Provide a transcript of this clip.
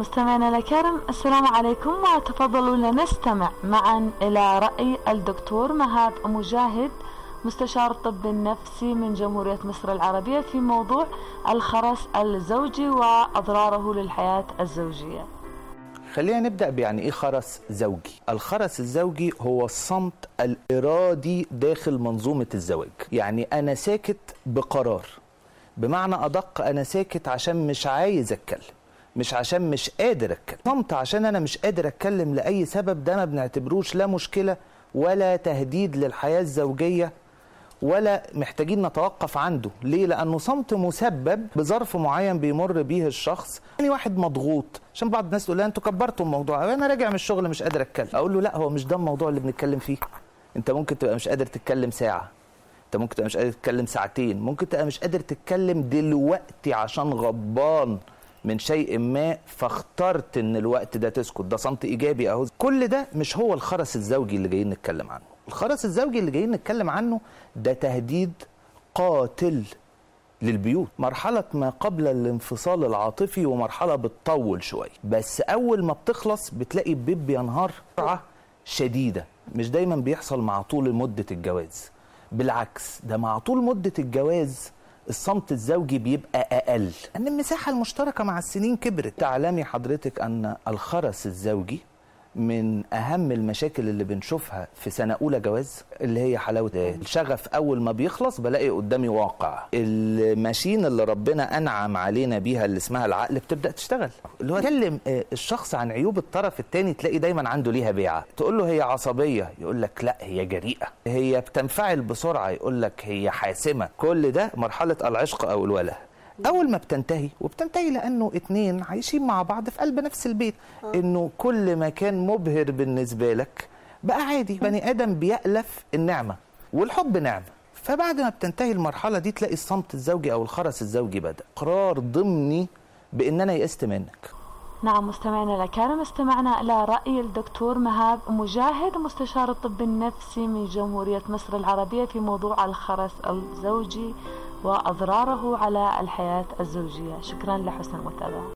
مستمعينا الكرام السلام عليكم وتفضلوا لنستمع معا إلى رأي الدكتور مهاب مجاهد مستشار الطب النفسي من جمهورية مصر العربية في موضوع الخرس الزوجي وأضراره للحياة الزوجية خلينا نبدأ بيعني إيه خرس زوجي الخرس الزوجي هو الصمت الإرادي داخل منظومة الزواج يعني أنا ساكت بقرار بمعنى أدق أنا ساكت عشان مش عايز أتكلم مش عشان مش قادر أتكلم صمت عشان أنا مش قادر أتكلم لأي سبب ده ما بنعتبروش لا مشكلة ولا تهديد للحياة الزوجية ولا محتاجين نتوقف عنده ليه لانه صمت مسبب بظرف معين بيمر بيه الشخص يعني واحد مضغوط عشان بعض الناس تقول لها انتوا كبرتوا الموضوع انا راجع من الشغل مش قادر اتكلم اقول له لا هو مش ده الموضوع اللي بنتكلم فيه انت ممكن تبقى مش قادر تتكلم ساعه انت ممكن تبقى مش قادر تتكلم ساعتين ممكن تبقى مش قادر تتكلم دلوقتي عشان غضبان من شيء ما فاخترت ان الوقت ده تسكت ده صمت ايجابي اهو كل ده مش هو الخرس الزوجي اللي جايين نتكلم عنه الخرس الزوجي اللي جايين نتكلم عنه ده تهديد قاتل للبيوت مرحلة ما قبل الانفصال العاطفي ومرحلة بتطول شوية بس أول ما بتخلص بتلاقي البيب بينهار بسرعة شديدة مش دايما بيحصل مع طول مدة الجواز بالعكس ده مع طول مدة الجواز الصمت الزوجي بيبقى أقل أن المساحة المشتركة مع السنين كبرت تعلمي حضرتك أن الخرس الزوجي من اهم المشاكل اللي بنشوفها في سنه اولى جواز اللي هي حلاوه الشغف اول ما بيخلص بلاقي قدامي واقع الماشين اللي ربنا انعم علينا بيها اللي اسمها العقل بتبدا تشتغل اللي هو يكلم الشخص عن عيوب الطرف الثاني تلاقي دايما عنده ليها بيعه تقول له هي عصبيه يقول لك لا هي جريئه هي بتنفعل بسرعه يقول لك هي حاسمه كل ده مرحله العشق او الوله اول ما بتنتهي وبتنتهي لانه اتنين عايشين مع بعض في قلب نفس البيت انه كل ما كان مبهر بالنسبه لك بقى عادي بني ادم بيألف النعمه والحب نعمه فبعد ما بتنتهي المرحله دي تلاقي الصمت الزوجي او الخرس الزوجي بدا قرار ضمني بان انا يئست منك نعم مستمعينا الكرام استمعنا إلى رأي الدكتور مهاب مجاهد مستشار الطب النفسي من جمهورية مصر العربية في موضوع الخرس الزوجي وأضراره على الحياة الزوجية شكرا لحسن المتابعة